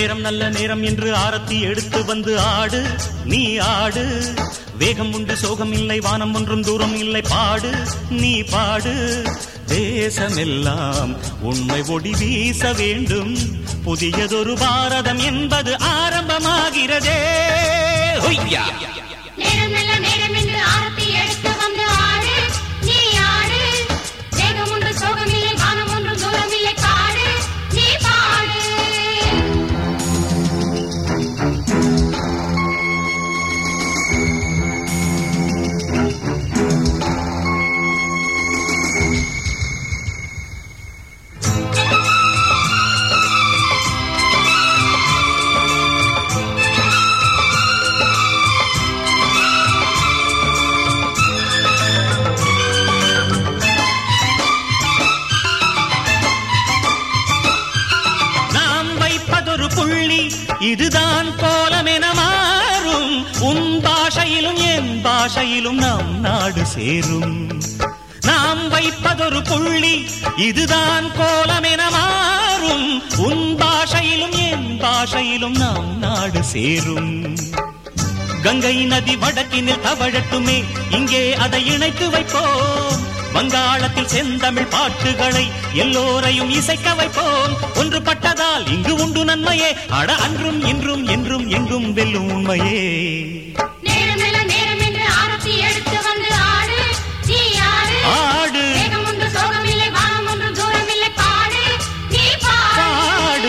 நேரம் நல்ல நேரம் என்று ஆரத்தி எடுத்து வந்து ஆடு நீ ஆடு வேகம் உண்டு சோகம் இல்லை வானம் ஒன்றும் தூரம் இல்லை பாடு நீ பாடு தேசமெல்லாம் உண்மை ஒளி வீச வேண்டும் புதியதொரு பாரதம் என்பது ஆரம்பமாகிறதே ஹொய்யா நேரம் நல்ல நேரம் என்று ஆரத்தி எடுத்து வந்து ஆடு நீ ஆடு வேகம் உண்டு சோகம் இல்லை வானம் ஒன்றும் தூரம் இல்லை பாடு நீ பாடு நாம் வைப்பதொரு புள்ளி இதுதான் கோலமென மாறும் உன் பாஷையிலும் என் பாஷையிலும் நம் நாடு சேரும் நாம் வைப்பதொரு புள்ளி இதுதான் கோலமென மாறும் உன் பாஷையிலும் என் பாஷையிலும் நம் நாடு சேரும் கங்கை நதி வடக்கினில் தவழட்டுமே இங்கே அதை இணைத்து வைப்போம் வங்காளத்தில் செந்தமிழ் பாட்டுகளை எல்லோரையும் இசைக்க வைப்போம் ஒன்றுபட்டதால் இங்கு உண்டு நன்மையே அட அன்றும் இன்றும் என்றும் எங்கும் வெல்லும் உண்மையே நேரம் நல்ல நேரம் என்று ஆரத்தி எடுத்து வந்து ஆடு நீ ஆடு ஆடு வேகம் உண்டு சோகம் இல்லை வானம் ஒன்றும் தூரம் இல்லை பாடு நீ பாடு பாடு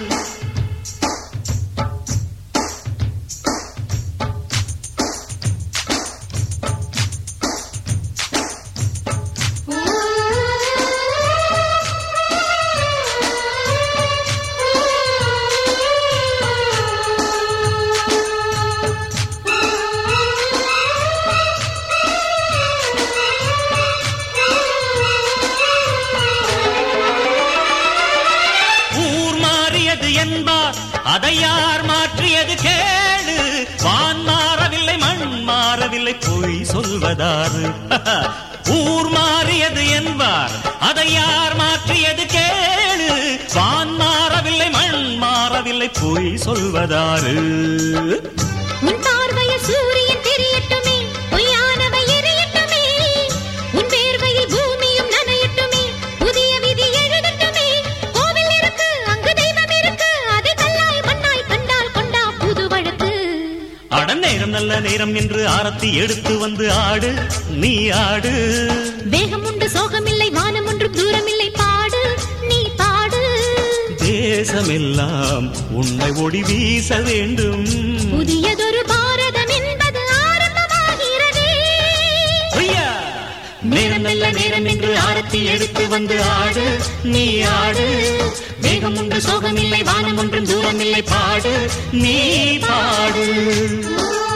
ஊர் மாறியது என்பார் அதை யார் மாற்றியது கேடு வான் மாறவில்லை மண் மாறவில்லை பொய் சொல்வதாறு ஊர் மாறியது என்பார் அதை யார் மாற்றியது கேடு வான் மாறவில்லை மண் மாறவில்லை பொய் சொல்வதாறு உன் பார்வையில் சூரியன் தெரியட்டுமே பொய்யானவை எரியட்டுமே உன் வேர்வையில் பூமியும் நனையட்டுமே புதிய விதி எழுதட்டுமே கோவில் இருக்கு அங்கு தெய்வம் இருக்கு அதை கல்லாய் மண்ணாய் கண்டால் கொண்டா புது வழக்கு அட நேரம் நல்ல நேரம் என்று ஆரத்தி எடுத்து வந்து ஆடு நீ ஆடு வேகம் உண்டு சோகமில்லை வானம் ஒன்றும் தூரமில்லை பாடு நீ பாடு தேசமெல்லாம் உண்மை ஒளி வீச வேண்டும் புதியதொரு பாரதம் என்பது ஆரம்பமாகிறதே ஐயா! நேரம் நல்ல நேரம் என்று ஆரத்தி எடுத்து வந்து ஆடு நீ ஆடு வேகம் உண்டு சோகமில்லை வானம் ஒன்றும் தூரமில்லை பாடு நீ பாடு ஊ